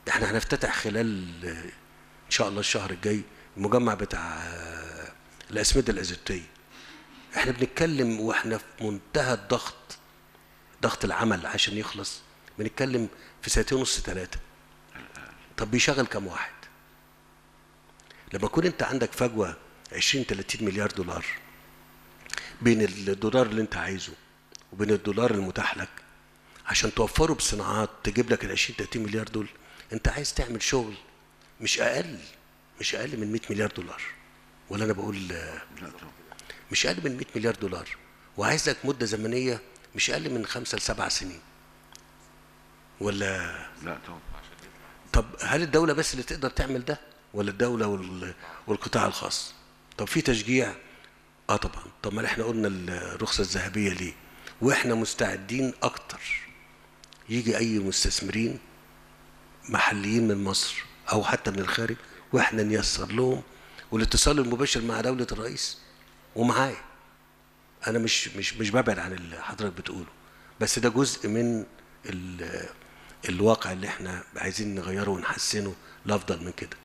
احنا هنفتتح خلال آه، ان شاء الله الشهر الجاي المجمع بتاع آه، الاسمده الازوتيه احنا بنتكلم واحنا في منتهى الضغط ضغط العمل عشان يخلص بنتكلم في سنتين ونص ثلاثه طب بيشغل كام واحد لما يكون انت عندك فجوه 20 30 مليار دولار بين الدولار اللي انت عايزه وبين الدولار المتاح لك عشان توفره بصناعات تجيب لك ال 20 30 مليار دول انت عايز تعمل شغل مش اقل مش اقل من 100 مليار دولار ولا انا بقول آه، لا طبعا مش اقل من 100 مليار دولار وعايز لك مده زمنيه مش اقل من خمسة لسبع سنين ولا لا طبعا طب هل الدولة بس اللي تقدر تعمل ده ولا الدولة وال- والقطاع الخاص طب في تشجيع اه طبعا طب ما احنا قلنا الرخصة الذهبية ليه واحنا مستعدين اكتر يجي اي مستثمرين محليين من مصر او حتى من الخارج واحنا نيسر لهم والاتصال المباشر مع دولة الرئيس ومعايا انا مش مش مش ببعد عن اللي حضرتك بتقوله بس ده جزء من ال- الواقع اللي احنا عايزين نغيره ونحسنه لافضل من كده